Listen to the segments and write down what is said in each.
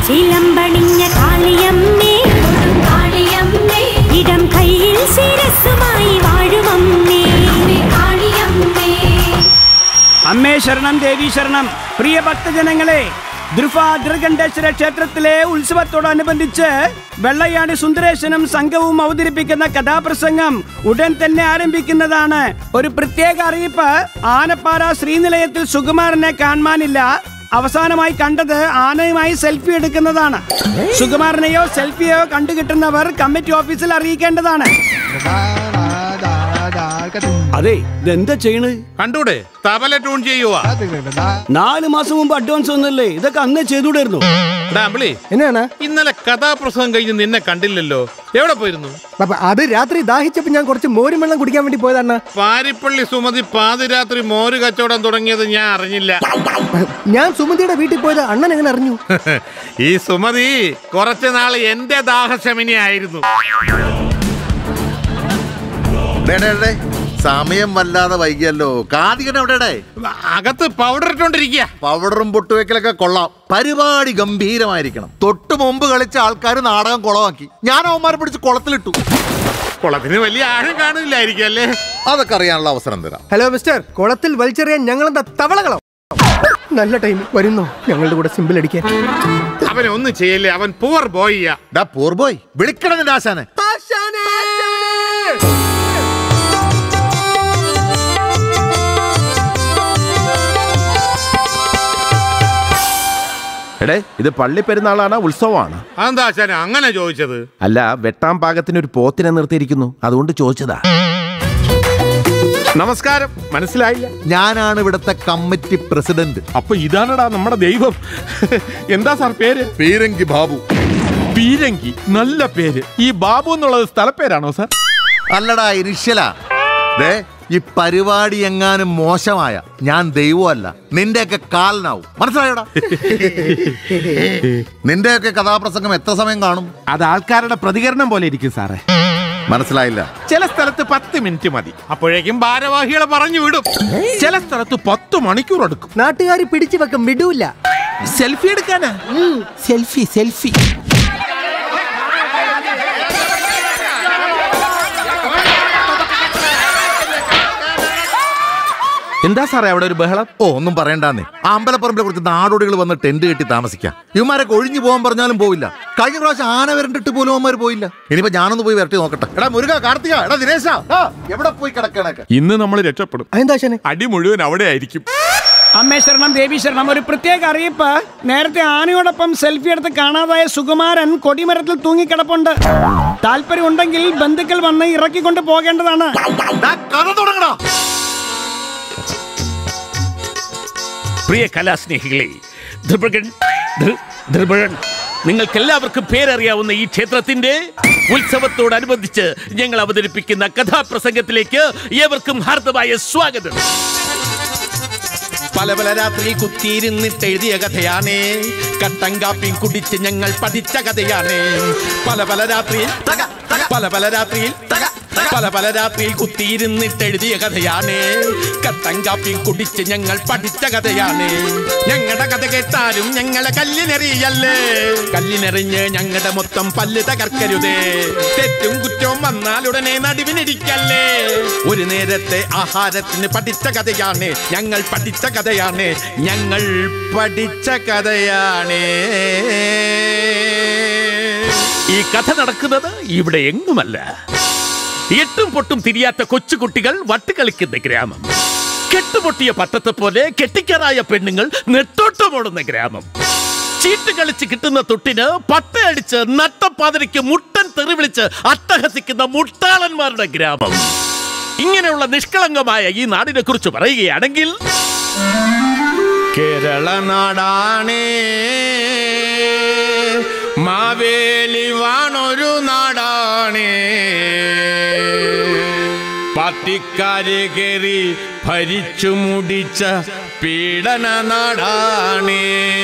ചിലമ്പണിഞ്ഞ കാളിയമ്മേ കാളിയമ്മേ ഇടം കയ്യിൽ ശിരസ്സുമായി വാഴുമമ്മേ കാളിയമ്മേ അമ്മേ ശരണം ദേവി ശരണം പ്രിയ ഭക്തജനങ്ങളെ ദ്രുഫ ദൃഗണ്ഡേശ്വര ക്ഷേത്രത്തിലെ ഉത്സവത്തോടനുബന്ധിച്ച് വെള്ളയാടി സുന്ദരേശനും സംഘവും അവതരിപ്പിക്കുന്ന കഥാപ്രസംഗം ഉടൻ തന്നെ ആരംഭിക്കുന്നതാണ് ഒരു പ്രത്യേക അറിയിപ്പ് ആനപ്പാറ ശ്രീനിലയത്തിൽ സുകുമാരനെ കാണാനില്ല അവസാനമായി കണ്ടത് ആനയുമായി സെൽഫി എടുക്കുന്നതാണ് സുകുമാരനെയോ സെൽഫിയോ കണ്ടുകിട്ടുന്നവർ കമ്മിറ്റി ഓഫീസിൽ അറിയിക്കേണ്ടതാണ് അതെ ഇതെന്താ ചെയ്യണ് കണ്ടൂടെ തബല ട്യൂൺ ചെയ്യുവാ നാല് മാസം മുമ്പ് അഡ്വാൻസ് ഒന്നല്ലേ ഇതൊക്കെ അന്നേ ചെയ്തുകൂടായിരുന്നു എടാ അമ്പിളി എന്നാണ് ഇന്നലെ കഥാപ്രസംഗം കഴിഞ്ഞ് നിന്നെ കണ്ടില്ലല്ലോ എവിടെ പോയിരുന്നു അപ്പൊ അത് രാത്രി ദാഹിച്ചപ്പോ ഞാൻ കുറച്ച് മോരും വെള്ളം കുടിക്കാൻ വേണ്ടി പോയതാണ് പാരിപ്പള്ളി സുമതി പാതിരാത്രി മോര് കച്ചവടം തുടങ്ങിയത് ഞാൻ അറിഞ്ഞില്ല ഞാൻ സുമതിയുടെ വീട്ടിൽ പോയത് അണ്ണൻ എങ്ങനെ അറിഞ്ഞു ഈ സുമതി കുറച്ചു നാൾ എന്റെ ദാഹശമിനി ആയിരുന്നു ഡേ, ഡേ, ഡേ, സമയം വല്ലാതെ വൈകിയല്ലോ കാതികൻ എവിടെ അകത്ത് പൗഡർ ഇട്ടോണ്ടിരിക്കുക പവഡറും പൊട്ടുവെക്കലൊക്കെ കൊള്ളാം പരിപാടി ഗംഭീരമായിരിക്കണം തൊട്ട് മുമ്പ് കളിച്ച ആൾക്കാർ നാടകം കുളമാക്കി ഞാൻ അവന്മാരെ പിടിച്ച് കുളത്തിലിട്ടു കുളത്തിന് വലിയ ആഴം കാണില്ലായിരിക്കും അല്ലേ അതൊക്കെ അറിയാനുള്ള അവസരം തരാം ഹലോ മിസ്റ്റർ കുളത്തിൽ വലിച്ചെറിയാൻ ഞങ്ങളെന്താ തവളകളോ നല്ല ടൈം വരുന്നോ ഞങ്ങളുടെ കൂടെ സിമ്പിൾ അടിക്കാൻ അവനെ ഒന്നും ചെയ്യല്ലേ അവൻ പൂവർ ബോയ്യാ ഡാ പോർബോയ് വിളിക്കണം നിന്റെ ആശാനെ എടേ ഇത് പള്ളി പെരുന്നാളാണ് ഉത്സവമാണ് അതെന്താ ആശാനെ അങ്ങനെ ചോദിച്ചത് അല്ല വെട്ടാം പാകത്തിന് ഒരു പോത്തിനെ നിർത്തിയിരിക്കുന്നു അതുകൊണ്ട് ചോദിച്ചതാ നമസ്കാരം മനസ്സിലായില്ല ഞാനാണ് ഇവിടുത്തെ കമ്മിറ്റി പ്രസിഡന്റ് അപ്പൊ ഇതാണടാ നമ്മുടെ ദൈവം എന്താ സാർ പേര് പീരങ്കി ബാബു പീരങ്കി നല്ല പേര് ഈ ബാബു എന്നുള്ളത് സ്ഥലപ്പേരാണോ സാർ അല്ലടാ ഇനിഷ്യലാ ദേ ഈ പരിപാടി എങ്ങാനും മോശമായ ഞാൻ ദൈവമല്ല നിന്റെയൊക്കെ കാലനാവും മനസ്സിലായോടാ നിന്റെയൊക്കെ കഥാപ്രസംഗം എത്ര സമയം കാണും അത് ആൾക്കാരുടെ പ്രതികരണം പോലെ ഇരിക്കും സാറേ മനസ്സിലായില്ല ചില സ്ഥലത്ത് പത്ത് മിനിറ്റ് മതി അപ്പോഴേക്കും ഭാരവാഹികളെ പറഞ്ഞു വിടും ചില സ്ഥലത്ത് പത്ത് മണിക്കൂർ എടുക്കും നാട്ടുകാർ പിടിച്ചു വെക്കും വിടൂല സെൽഫി എടുക്കാനാ സെൽഫി സെൽഫി എന്താ സാറേ അവിടെ ഒരു ബഹളം ഓ ഒന്നും പറയണ്ടാന്നേ ആ അമ്പലപ്പറമ്പിലെ കുറച്ച് നാടോടികൾ വന്ന് ടെന്റ് കെട്ടി താമസിക്കാം ഇവന്മാരൊക്കെ ഒഴിഞ്ഞു പോകാൻ പറഞ്ഞാലും പോവില്ല കഴിഞ്ഞ പ്രാവശ്യം ആന വരണ്ടിട്ട് പോലും അവന്മാർ പോയില്ല ഇനിയിപ്പോ ഞാനൊന്ന് പോയി വരട്ടി നോക്കട്ടെ എടാ മുരുക കാർത്തിക എടാ ദിനേശ എവിടെ പോയി കിടക്കണൊക്കെ ഇന്ന് നമ്മൾ രക്ഷപ്പെടും അതെന്താ ആശാനെ അടി മുഴുവൻ അവിടെ ആയിരിക്കും അമ്മേ ശരണം ദേവി ശരണം ഒരു പ്രത്യേക അറിയിപ്പ് നേരത്തെ ആനയോടൊപ്പം സെൽഫി എടുത്ത് കാണാതായ സുകുമാരൻ കൊടിമരത്തിൽ തൂങ്ങിക്കിടപ്പുണ്ട് താല്പര്യം ഉണ്ടെങ്കിൽ ബന്ധുക്കൾ വന്ന് ഇറക്കിക്കൊണ്ട് പോകേണ്ടതാണ് ഡാ, കഥ തുടങ്ങടാ പ്രിയ കലാസ്നേഹികളെ ധൃപകൻ ധൃ- ധൃപകൻ നിങ്ങൾക്കെല്ലാവർക്കും പേരറിയാവുന്ന ഈ ക്ഷേത്രത്തിന്റെ ഉത്സവത്തോടനുബന്ധിച്ച് ഞങ്ങൾ അവതരിപ്പിക്കുന്ന കഥാപ്രസംഗത്തിലേക്ക് ഏവർക്കും ഹാർദമായ സ്വാഗതം പല പല രാത്രി കുത്തിയിരുന്നിട്ട് എഴുതിയ കഥയാണ് കട്ടൻ കാപ്പിയും കുടിച്ച് ഞങ്ങൾ പഠിച്ച കഥയാണ് പല പല രാത്രിയിൽ പല പല രാത്രിയിൽ പല പല രാത്രിയിൽ കുത്തിയിരുന്നിട്ട് എഴുതിയ കഥയാണ് കട്ടൻ കാപ്പിയും കുടിച്ച് ഞങ്ങൾ പഠിച്ച കഥയാണ് ഞങ്ങളുടെ കഥ കേട്ടാലും ഞങ്ങളെ കല്ലിനെറിയല്ലേ കല്ലിനെറിഞ്ഞ് ഞങ്ങളുടെ മൊത്തം പല്ല് തകർക്കരുതേ തെറ്റും കുറ്റവും വന്നാൽ ഉടനെ നടുവിനിരിക്കല്ലേ ഒരു നേരത്തെ ആഹാരത്തിന് പഠിച്ച കഥയാണ് ഞങ്ങൾ പഠിച്ച കഥയാണ് ഞങ്ങൾ പഠിച്ച കഥയാണ് ഈ കഥ നടക്കുന്നത് ഇവിടെ എങ്ങുമല്ല എട്ടും പൊട്ടും തിരിയാത്ത കൊച്ചുകുട്ടികൾ വട്ടുകളിക്കുന്ന ഗ്രാമം കെട്ടുപൊട്ടിയ പട്ടത്തെ പോലെ കെട്ടിക്കറായ പെണ്ണുങ്ങൾ നെട്ടോട്ടമോടുന്ന ഗ്രാമം ചീട്ട് കളിച്ച് കിട്ടുന്ന തൊട്ടിന് പട്ടയടിച്ച് നട്ടപ്പാതിരിക്ക് മുട്ടൻ തെറി വിളിച്ച് അട്ടഹസിക്കുന്ന മുട്ടാളന്മാരുടെ ഗ്രാമം ഇങ്ങനെയുള്ള നിഷ്കളങ്കമായ ഈ നാടിനെ കുറിച്ച് പറയുകയാണെങ്കിൽ കേരള നാടാണേ മാവേലി വാണൊരു നാടാണേ പാർട്ടിക്കാരെ കയറി ഭരിച്ചു മുടിച്ച പീഡന നാടാണേ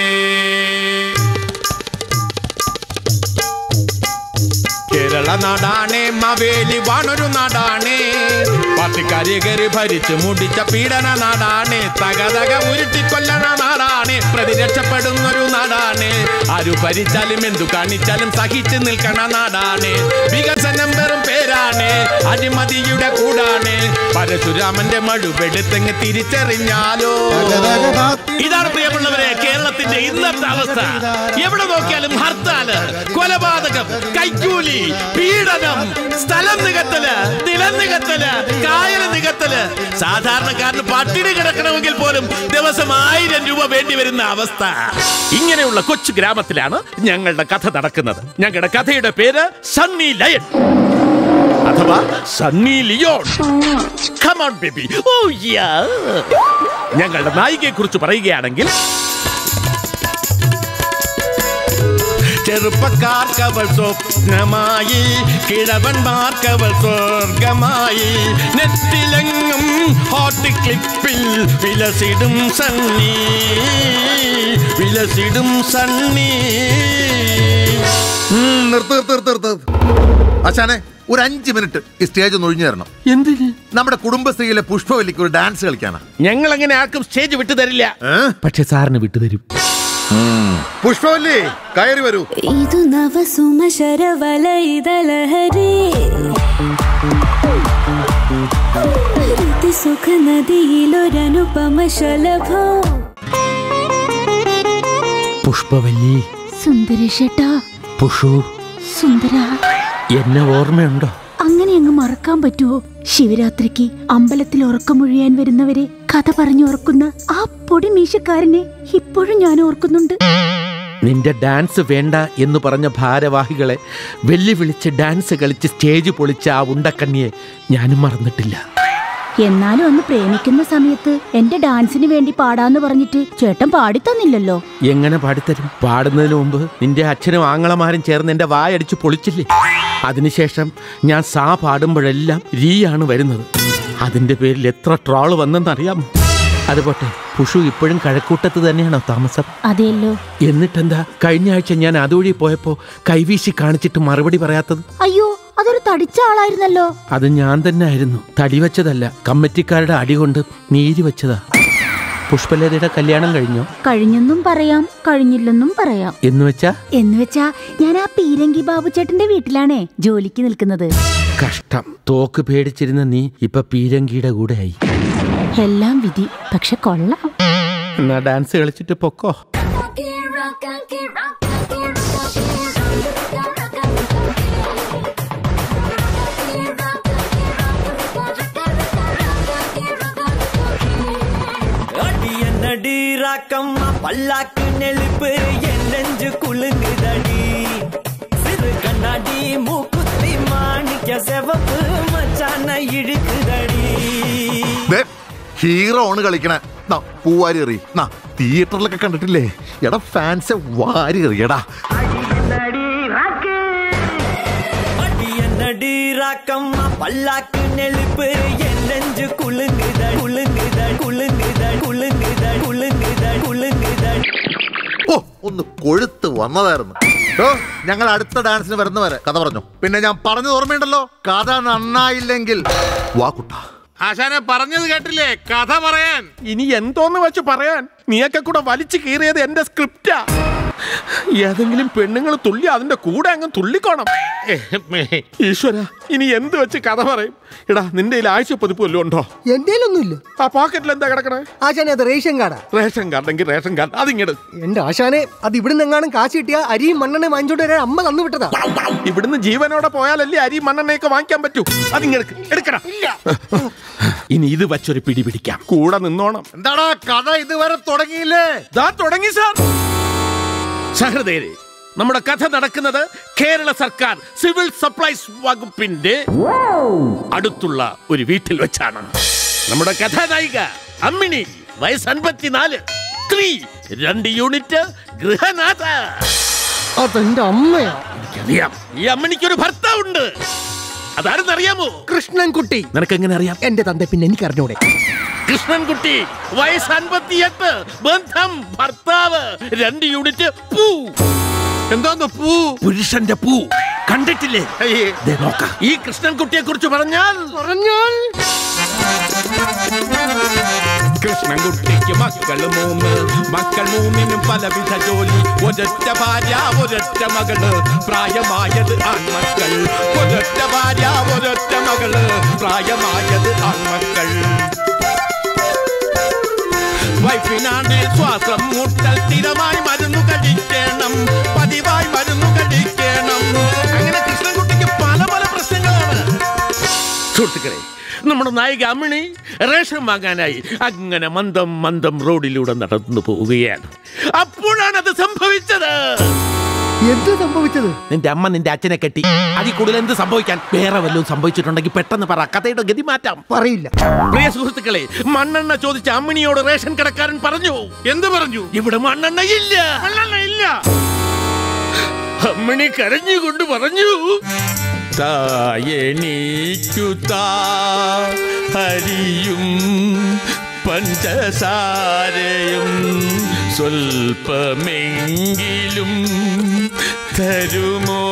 കേരള നാടാണേ മാവേലി വാണൊരു നാടാണേ പാർട്ടിക്കാരെ കയറി ഭരിച്ചു മുടിച്ച പീഡന നാടാണ് തക തക ഉരുട്ടിക്കൊല്ലണ നാടാണ് പ്രതി രക്ഷപ്പെടുന്നൊരു നാടാണ് ആരു ഭരിച്ചാലും എന്തു കാണിച്ചാലും സഹിച്ചു നിൽക്കണ നാടാണ് വികസനം വെറും പേരാണ് അഴിമതിയുടെ കൂടാണ് പരശുരാമന്റെ മഴുവെടുത്തങ്ങ് തിരിച്ചറിഞ്ഞാലോ ഇതാണ് പ്രിയമുള്ളവരെ കേരളത്തിന്റെ ഇന്നത്തെ അവസ്ഥ എവിടെ നോക്കിയാലും ഹർത്താല് കൊലപാതകം കൈക്കൂലി പീഡനം സ്ഥലം നികത്തല് നിലം നികത്തല് കായൽ നികത്തല് സാധാരണക്കാരന് പട്ടിണി കിടക്കണമെങ്കിൽ പോലും ദിവസം ആയിരം രൂപ വേണ്ടി വരുന്ന അവസ്ഥ ഇങ്ങനെയുള്ള കൊച്ചു ഗ്രാമത്തിലാണ് ഞങ്ങളുടെ കഥ നടക്കുന്നത് ഞങ്ങളുടെ കഥയുടെ പേര് സണ്ണി ലയൺ അഥവാ Sunny Leone come on baby oh yeah ഞങ്ങളുടെ നായികയെ കുറിച്ച് പറയുകയാണെങ്കിൽ ചെറുപ്പക്കാർക്കവൾ സ്വപ്നമായി കിഴവന്മാർക്കവൾ സ്വർഗമായി നെറ്റിലെങ്ങും ഹോട്ട് ക്ലിപ്പിൽ വിലസിടും സണ്ണി വിലസിടും സണ്ണി ഉം, നിർത്ത് നിർത്ത് നിർത്ത് നിർത്ത് അച്ഛനെ ഒരു അഞ്ച് മിനിറ്റ് ഈ സ്റ്റേജ് ഒന്ന് ഒഴിഞ്ഞു തരണം എന്തിന് നമ്മുടെ കുടുംബശ്രീയിലെ പുഷ്പവല്ലിക്ക് ഒരു ഡാൻസ് കളിക്കാനാ ഞങ്ങൾ അങ്ങനെ ആർക്കും സ്റ്റേജ് വിട്ടു തരില്ല ഏ? പക്ഷെ സാറിന് വിട്ടുതരും പുഷ്പവല്ലി കയറി വരൂ ಇದು ನವ ಸುಮಶರ ವಲಯದಲಹರಿ ರೀತಿ ಸುಖ ನದಿയിലൊരനുപമ ശലഭ പുഷ്പവല്ലി സുന്ദരേഷേട്ടാ പുഷു സുന്ദര എന്നെ ഓർമ്മയുണ്ടോ അങ്ങനെ അങ്ങ് മറക്കാൻ പറ്റുമോ ശിവരാത്രിക്ക് അമ്പലത്തിൽ ഉറക്കമൊഴിയാൻ വരുന്നവരെ കഥ പറഞ്ഞുറക്കുന്ന ആ പൊടി മീശക്കാരനെ ഇപ്പോഴും ഞാൻ ഓർക്കുന്നുണ്ട് നിന്റെ ഡാൻസ് വേണ്ട എന്ന് പറഞ്ഞ ഭാരവാഹികളെ വെല്ലുവിളിച്ച് ഡാൻസ് കളിച്ച് സ്റ്റേജ് പൊളിച്ച ആ ഉണ്ടക്കണ്ണിയെ ഞാനും മറന്നിട്ടില്ല എന്നാലും അന്ന് പ്രേമിക്കുന്ന സമയത്ത് എന്റെ ഡാൻസിന് വേണ്ടി പാടാന്ന് പറഞ്ഞിട്ട് ചേട്ടൻ പാടിത്തന്നില്ലല്ലോ എങ്ങനെ പാടിത്തരും പാടുന്നതിന് മുമ്പ് നിന്റെ അച്ഛനും ആങ്ങളമാരും ചേർന്ന് എന്റെ വായടിച്ച് പൊളിച്ചില്ലേ അതിനുശേഷം ഞാൻ സാ പാടുമ്പോഴെല്ലാം രീയാണ് വരുന്നത് അതിന്റെ പേരിൽ എത്ര ട്രോള് വന്നെന്നറിയാമോ അതുപോട്ടെ പുഷു ഇപ്പോഴും കഴക്കൂട്ടത്ത് തന്നെയാണോ താമസം അതെയല്ലോ എന്നിട്ടെന്താ കഴിഞ്ഞ ആഴ്ച ഞാൻ അതുവഴി പോയപ്പോ കൈവീശി കാണിച്ചിട്ട് മറുപടി പറയാത്തത് അയ്യോ അതൊരു തടിച്ച ആളായിരുന്നല്ലോ അത് ഞാൻ തന്നെ ആയിരുന്നു തടി വെച്ചതല്ല കമ്മിറ്റിക്കാരുടെ അടി കൊണ്ട് നീര് വെച്ചതാ പുഷ്പലതയുടെ കല്യാണം കഴിഞ്ഞോ കഴിഞ്ഞെന്നും പറയാം കഴിഞ്ഞില്ലെന്നും പറയാം എന്ന് വെച്ചാ എന്ന് വെച്ചാ ഞാൻ ആ പീരങ്കി ബാബു ചേട്ടന്റെ വീട്ടിലാണേ ജോലിക്ക് നിൽക്കുന്നത് കഷ്ടം തോക്ക് പേടിച്ചിരുന്ന നീ ഇപ്പൊ പീരങ്കിയുടെ കൂടെയായി എല്ലാം വിധി പക്ഷെ കൊള്ളാം എന്നാ ഡാൻസ് കളിച്ചിട്ട് പൊക്കോ அடியனடி ராக்கம்மா பல்லாக்கு நெளிப்பு என் நெஞ்சு குலுங்குதடி சிறு கண்ணாடி மூக்குத்தி மாணிக்க செவப்பு மச்சான இழுக்குதடி ദേ, ഹീറോ ആണ് കളിക്കണേ നാ, പൂവാരി എറി നാ തിയേറ്ററിലൊക്കെ കണ്ടിട്ടില്ലേ എടാ ഫാൻസ് വാരി എറിയടാ அடியனடி ராக்கம்மா பல்லாக்கு நெளிப்பு என் நெஞ்சு குலுங்குத குலுங்குத குலுங்குத குலுங்குத குலுங்குத குலுங்குத ഓ ഒന്ന് കൊഴുത്ത് വന്നതായിരുന്നു ഓ ഞങ്ങൾ അടുത്ത ഡാൻസിന് വരുന്നവരെ കഥ പറഞ്ഞു പിന്നെ ഞാൻ പറഞ്ഞത് ഓർമ്മയുണ്ടല്ലോ കഥ നന്നായില്ലെങ്കിൽ വാ കുട്ടാ ആശാനെ പറഞ്ഞത് കേട്ടില്ലേ കഥ പറയാൻ ഇനി എന്തോന്ന് വെച്ച് പറയാൻ നീയൊക്കെ കൂടെ വലിച്ചു കീറിയത് എന്റെ സ്ക്രിപ്റ്റാ ഏതെങ്കിലും പെണ്ണുങ്ങൾ തുള്ളി അതിന്റെ കൂടെ അങ്ങ് തുള്ളിക്കോണം ഈശ്വര ഇനി എന്ത് വെച്ച് കഥ പറയും എടാ നിന്റെ കയ്യിൽ ആഴ്ച പതിപ്പ് വല്ലതും ഉണ്ടോ എന്തേലൊന്നുമില്ല ആ പോക്കറ്റിൽ എന്താ കിടക്കണേ ആശാനെ അത് റേഷൻ കാർഡാ റേഷൻ കാർഡെങ്കിൽ റേഷൻ കാർഡ് അതിങ്ങട് എന്റെ ആശാനെ അത് ഇവിടുന്ന് എങ്ങാനും കാശ് കിട്ടിയ അരിയും മണ്ണെണ്ണയും വാങ്ങിച്ചോണ്ട് വരാൻ അമ്മ തന്നു വിട്ടതാ ഇവിടുന്ന് ജീവനോടെ പോയാലല്ലേ അരി മണ്ണെണ്ണയൊക്കെ വാങ്ങിക്കാൻ പറ്റൂ അതിങ്ങെടുക്ക് എടുക്കടാ ഇനി ഇത് വച്ചൊരു പിടി പിടിക്കാം കൂടെ നിന്നോണം എന്താടാ കഥ ഇതുവരെ തുടങ്ങിയില്ലേ ദാ തുടങ്ങി സാർ സഹൃദയരെ നമ്മുടെ കഥ നടക്കുന്നത് കേരള സർക്കാർ സിവിൽ സപ്ലൈസ് വകുപ്പിന്റെ അടുത്തുള്ള ഒരു വീട്ടിൽ വെച്ചാണ് നമ്മുടെ കഥാനായിക അമ്മിണി വയസ്സ് അൻപത്തിനാല് സ്ത്രീ രണ്ട് യൂണിറ്റ് ഗൃഹനാഥ അതെന്റെ അമ്മയാ എനിക്കറിയാം ഈ അമ്മിണിക്കൊരു ഭർത്താവുണ്ട് അതാരെന്നറിയാമോ കൃഷ്ണൻകുട്ടി നിനക്ക് എങ്ങനെ അറിയാം എന്റെ തന്റെ പിന്നെ എനിക്ക് അറിഞ്ഞൂടെ കൃഷ്ണൻകുട്ടി വയസ്സ് അൻപത്തിയെട്ട് ബന്ധം ഭർത്താവ് രണ്ട് യൂണിറ്റ് പൂ എന്തോന്ന് പൂ പുരുഷന്റെ പൂ കണ്ടിട്ടില്ലേ ദേ നോക്കാം ഈ കൃഷ്ണൻകുട്ടിയെ കുറിച്ച് പറഞ്ഞാൽ പറഞ്ഞാൽ കൃഷ്ണൻകുട്ടിക്ക് മക്കൾ മൂന്ന് മക്കൾ മൂന്നിനും പലവിധ ജോലി ഒരൊറ്റ ഭാര്യ ഒരൊറ്റ മകള് പ്രായമായത് ആൺമക്കൾ ഒരൊറ്റ ഭാര്യ ഒരൊറ്റ മകള് പ്രായമായത് ആൺമക്കൾ വൈഫിനാണ് ശ്വാസം മുട്ടൽ സ്ഥിരമായി മരുന്ന് കഴിക്കണം പതിവായി മരുന്ന് കഴിക്കണം അങ്ങനെ കൃഷ്ണൻകുട്ടിക്ക് പല പല പ്രശ്നങ്ങളാണ് സുഹൃത്തുക്കളെ നമ്മുടെ നായിക അമ്മിണി റേഷൻ വാങ്ങാനായി അങ്ങനെ മന്ദം മന്ദം റോഡിലൂടെ നടന്നു പോവുകയാണ് അപ്പോഴാണ് അത് സംഭവിച്ചത് എന്ത് സംഭവിച്ചത് നിന്റെ അമ്മ നിന്റെ അച്ഛനെ കെട്ടി അതിൽ കൂടുതൽ എന്ത് സംഭവിക്കാൻ വേറെ വല്ലതും സംഭവിച്ചിട്ടുണ്ടെങ്കിൽ പെട്ടെന്ന് പറ കഥയുടെ ഗതി മാറ്റാം പറയില്ല പ്രിയ സുഹൃത്തുക്കളെ മണ്ണെണ്ണ ചോദിച്ച അമ്മിണിയോട് റേഷൻ കടക്കാരൻ പറഞ്ഞു എന്ത് പറഞ്ഞു ഇവിടെ മണ്ണെണ്ണ ഇല്ല മണ്ണെണ്ണ ഇല്ല അമ്മിണി കരഞ്ഞുകൊണ്ട് പറഞ്ഞു തായണീക്കു താ ഹരിയും പഞ്ചസാരയും സ്വൽപ്പമെങ്കിലും തരുമോ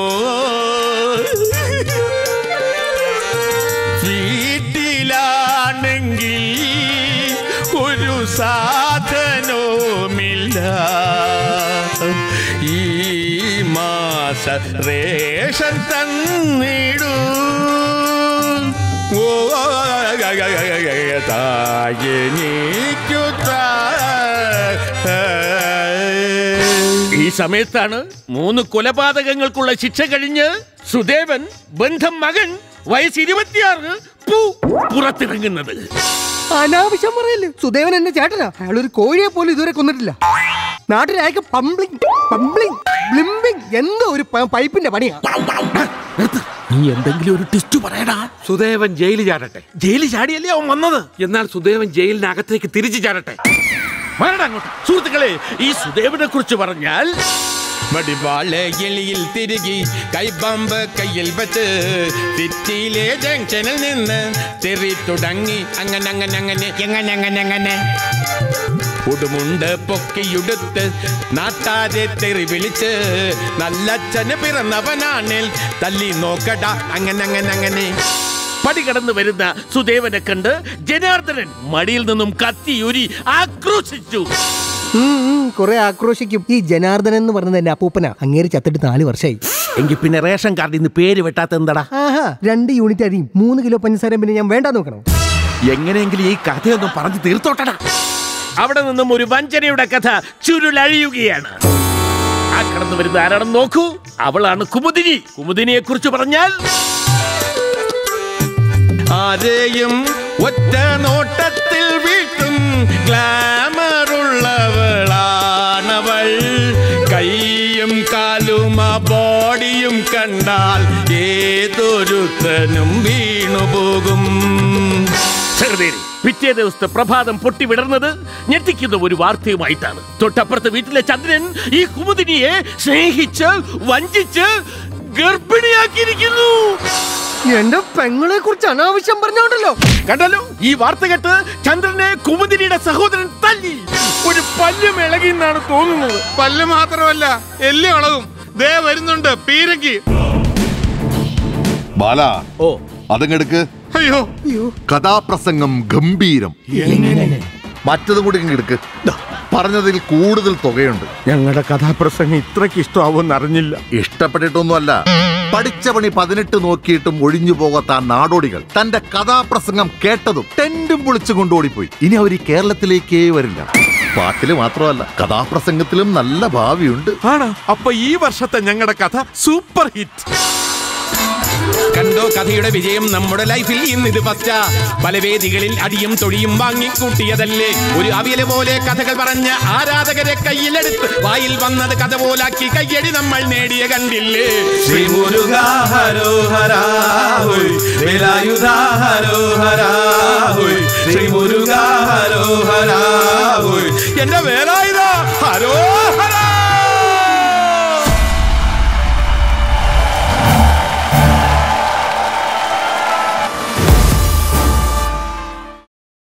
വീട്ടിലാണെങ്കിൽ ഒരു സാധനവുമില്ല ഈ മാസ റേഷൻ തന്നിടൂ ഓ തായനിക്കു ഈ സമയത്താണ് മൂന്ന് കൊലപാതകങ്ങൾക്കുള്ള ശിക്ഷ കഴിഞ്ഞ് സുദേവൻ ബന്ധം മകൻ വയസ്സ് ഇരുപത്തിയാറ് പൂ പുറത്തിറങ്ങുന്നത് അനാവശ്യം പറയല്ലേ സുദേവൻ എന്റെ ചേട്ടനാ അയാൾ ഒരു കോഴിയെ പോലും ഇതുവരെ കൊന്നിട്ടില്ല നാട്ടിലയക്ക് പമ്പിളിങ് പമ്പിളിങ് ബ്ലിംബിങ് എന്തോ ഒരു പ- പൈപ്പിന്റെ പണിയാ നീ എന്തെങ്കിലും ഒരു ടെസ്റ്റ് പറയടാ സുദേവൻ ജയിലിൽ ചാടട്ടെ ജയിലിൽ ചാടിയല്ലേ അവൻ വന്നത് എന്നാൽ സുദേവൻ ജയിലിനകത്തേക്ക് തിരിച്ചു ചാടട്ടെ വരടാ അങ്ങോട്ട് സുഹൃത്തുക്കളെ ഈ സുദേവനെ കുറിച്ച് പറഞ്ഞാൽ വടിവാള് എളിയിൽ തിരികി കൈബാമ്പ് കയ്യിൽ വെച്ച് സിറ്റിയിലെ ജംഗ്ഷനിൽ നിന്ന് തെറി തുടങ്ങി അങ്ങനെ അങ്ങനെ അങ്ങനെ എങ്ങനെ അങ്ങനെ അങ്ങനെ ഉടുമുണ്ട് പൊക്കിയുടുത്ത് നാട്ടാരെ തെറി വിളിച്ച് നല്ലച്ഛന് പിറന്നവനാണിൽ തല്ലി നോക്കട അങ്ങനെ അങ്ങനെ അങ്ങനെ പടി കടന്നു വരുന്ന സുദേവനെ കണ്ട് ജനാർദ്ദനൻ മടിയിൽ നിന്നും കത്തിയൂരി ആക്രോശിച്ചു കുറെ ആക്രോശിക്കും ഈ ജനാർദ്ദനൻ എന്ന് പറഞ്ഞത് എന്റെ അപ്പൂപ്പനാ അങ്ങേര് ചത്തിട്ട് നാല് വർഷമായി എങ്കിൽ പിന്നെ റേഷൻ കാർഡിൽ നിന്ന് പേര് വെട്ടാത്ത എന്താടാ ആഹാ രണ്ട് യൂണിറ്റ് അരിയും മൂന്ന് കിലോ പഞ്ചസാരയും പിന്നെ ഞാൻ വേണ്ട നോക്കണം എങ്ങനെയെങ്കിലും ഈ കഥയൊന്നും പറഞ്ഞു തീർത്തോട്ടടാ അവിടെ നിന്നും ഒരു വഞ്ചനയുടെ കഥ ചുരുളഴിയുകയാണ് ആ കടന്നു വരുന്ന ആരാണെന്ന് നോക്കൂ അവളാണ് കുമുദിനി കുമുദിനിയെ കുറിച്ച് പറഞ്ഞാൽ ആരെയും ഒറ്റ നോട്ടത്തിൽ വീട്ടും ഗ്ലാമറുള്ളവളാണവൾ കൈയും കാലും ആ ബോഡിയും കണ്ടാൽ ഏതൊരുത്തനും വീണുപോകും സഹൃദയരെ, പിറ്റേ ദിവസത്തെ പ്രഭാതം പൊട്ടി വിടർന്നത് ഞെട്ടിക്കുന്ന ഒരു വാർത്തയുമായിട്ടാണ് തൊട്ടപ്പുറത്തെ വീട്ടിലെ ചന്ദ്രൻ ഈ കുമുദിനിയെ സ്നേഹിച്ച് വഞ്ചിച്ച് ഗർഭിണിയാക്കിയിരിക്കുന്നു എന്റെ പെങ്ങളെ കുറിച്ച് അനാവശ്യം പറഞ്ഞോണ്ടല്ലോ കണ്ടല്ലോ ഈ വാർത്ത കേട്ട് ചന്ദ്രനെ കുമുദിനിയുടെ സഹോദരൻ തല്ലി ഒരു പല്ലും ഇളകി എന്നാണ് തോന്നുന്നത് പല്ല് മാത്രമല്ല എല്ലി അളകും ദേ വരുന്നുണ്ട് പീരങ്കി ബാല ഓ അതങ്ങെടുക്ക് അയ്യോ കഥാപ്രസംഗം ഗംഭീരം മറ്റതും കൂടി ഇങ്ങ് എടുക്ക് പറഞ്ഞതിൽ കൂടുതൽ തുകയുണ്ട് ഞങ്ങളുടെ കഥാപ്രസംഗം ഇത്രയ്ക്ക് ഇഷ്ടമാവുമെന്ന് അറിഞ്ഞില്ല ഇഷ്ടപ്പെട്ടിട്ടൊന്നുമല്ല പഠിച്ച പണി പതിനെട്ട് നോക്കിയിട്ടും ഒഴിഞ്ഞു പോകാത്ത ആ നാടോടികൾ തന്റെ കഥാപ്രസംഗം കേട്ടതും ടെന്റും പൊളിച്ചു കൊണ്ടോടിപ്പോയി ഇനി അവർ ഈ കേരളത്തിലേക്കേ വരില്ല പാട്ടില് മാത്രമല്ല കഥാപ്രസംഗത്തിലും നല്ല ഭാവിയുണ്ട് ആണോ അപ്പൊ ഈ വർഷത്തെ ഞങ്ങളുടെ കഥ സൂപ്പർ ഹിറ്റ് കണ്ടോ കഥയുടെ വിജയം നമ്മുടെ ലൈഫിൽ ഇന്ന് ഇത് ഫസ്റ്റാ പല വേദികളിൽ അടിയും തൊഴിയും വാങ്ങിക്കൂട്ടിയതല്ലേ ഒരു അവിയല് പോലെ കഥകൾ പറഞ്ഞ ആരാധകരെ കയ്യിലെടുത്ത് വായിൽ വന്നത് കഥ പോലാക്കി കയ്യടി നമ്മൾ നേടിയ കണ്ടില്ലേ ശ്രീ മുരുക ഹരോഹര വേലായുധ ഹരോഹര ശ്രീ മുരുക ഹരോഹര എന്റെ വേല